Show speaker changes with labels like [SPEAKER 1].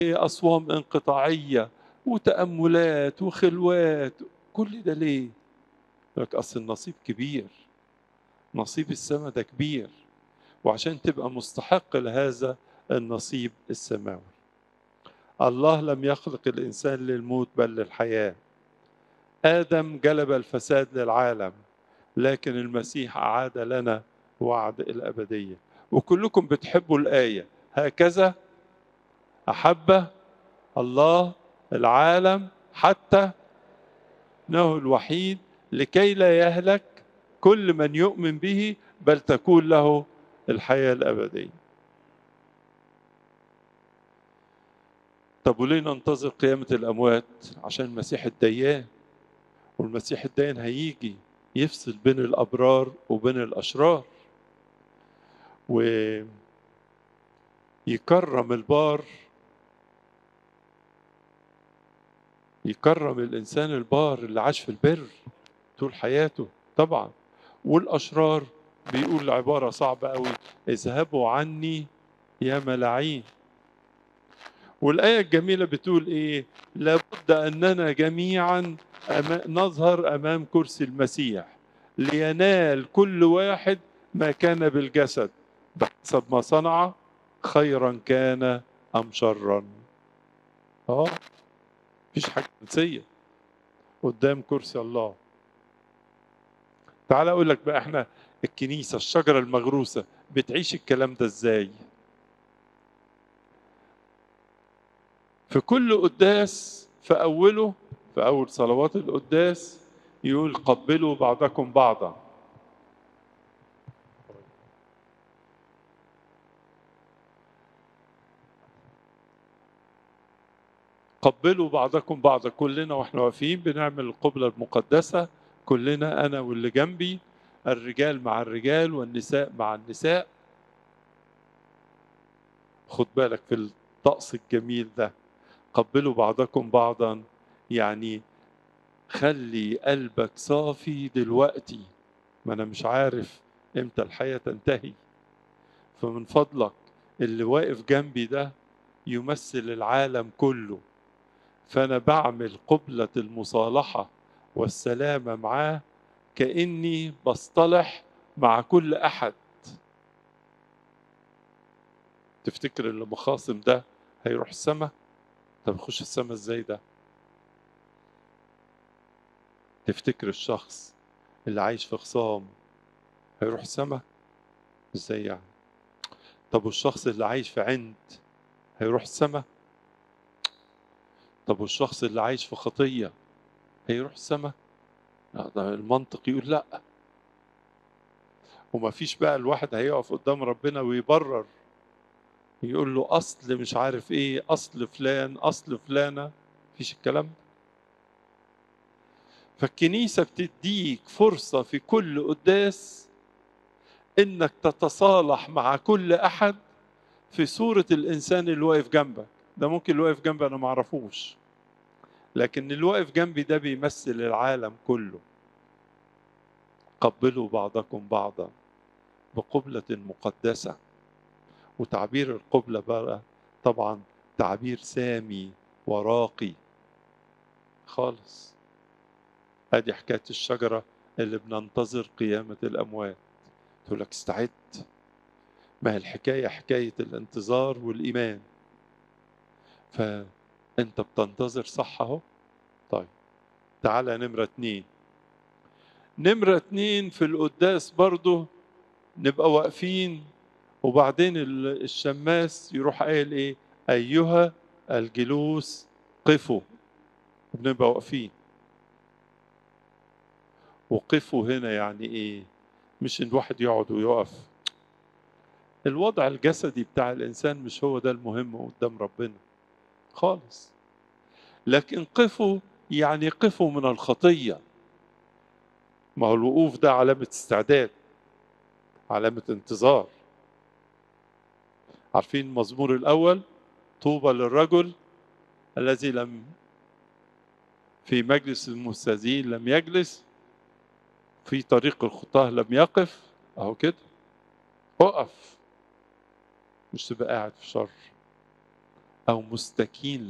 [SPEAKER 1] أصوام انقطاعية وتأملات وخلوات كل ده ليه؟ لك أصل النصيب كبير نصيب السماء ده كبير وعشان تبقى مستحق لهذا النصيب السماوي الله لم يخلق الإنسان للموت بل للحياة آدم جلب الفساد للعالم لكن المسيح أعاد لنا وعد الأبدية وكلكم بتحبوا الآية هكذا أحب الله العالم حتى انه الوحيد لكي لا يهلك كل من يؤمن به بل تكون له الحياة الأبدية طب وليه ننتظر قيامة الأموات عشان المسيح الديان والمسيح الديان هيجي يفصل بين الأبرار وبين الأشرار ويكرم البار يكرم الإنسان البار اللي عاش في البر طول حياته طبعا والأشرار بيقول عبارة صعبة قوي اذهبوا عني يا ملاعين والآية الجميلة بتقول إيه لابد أننا جميعا أما نظهر أمام كرسي المسيح لينال كل واحد ما كان بالجسد بحسب ما صنع خيرا كان أم شرا اه مفيش حاجة جنسية قدام كرسي الله تعال اقول لك بقى احنا الكنيسة الشجرة المغروسة بتعيش الكلام ده ازاي في كل قداس في أوله في أول صلوات القداس يقول قبلوا بعضكم بعضا قبلوا بعضكم بعضا كلنا واحنا واقفين بنعمل القبلة المقدسة كلنا أنا واللي جنبي الرجال مع الرجال والنساء مع النساء خد بالك في الطقس الجميل ده قبلوا بعضكم بعضا يعني خلي قلبك صافي دلوقتي ما انا مش عارف امتى الحياة تنتهي فمن فضلك اللي واقف جنبي ده يمثل العالم كله فانا بعمل قبلة المصالحة والسلامة معاه كأني بصطلح مع كل أحد تفتكر اللي مخاصم ده هيروح السما طب يخش السما ازاي ده تفتكر الشخص اللي عايش في خصام هيروح السما ازاي يعني طب والشخص اللي عايش في عند هيروح السما طب والشخص اللي عايش في خطية هيروح السما لا ده المنطق يقول لا وما فيش بقى الواحد هيقف قدام ربنا ويبرر يقول له اصل مش عارف ايه اصل فلان اصل فلانه مفيش الكلام ده فالكنيسه بتديك فرصه في كل قداس انك تتصالح مع كل احد في صوره الانسان اللي واقف جنبك ده ممكن اللي واقف جنبي انا ما اعرفوش لكن اللي واقف جنبي ده بيمثل العالم كله قبلوا بعضكم بعضا بقبله مقدسه وتعبير القبلة بقى طبعا تعبير سامي وراقي خالص ادي حكاية الشجرة اللي بننتظر قيامة الأموات تقول لك استعد ما هي الحكاية حكاية الانتظار والإيمان فأنت بتنتظر صح أهو طيب تعالى نمرة اتنين نمرة اتنين في القداس برضه نبقى واقفين وبعدين الشماس يروح قايل ايه ايها الجلوس قفوا بنبقى واقفين وقفوا هنا يعني ايه مش ان الواحد يقعد ويقف الوضع الجسدي بتاع الانسان مش هو ده المهم قدام ربنا خالص لكن قفوا يعني قفوا من الخطيه ما هو الوقوف ده علامه استعداد علامه انتظار عارفين المزمور الأول طوبى للرجل الذي لم في مجلس المستاذين لم يجلس في طريق الخطاه لم يقف أهو كده اقف مش تبقى قاعد في شر أو مستكين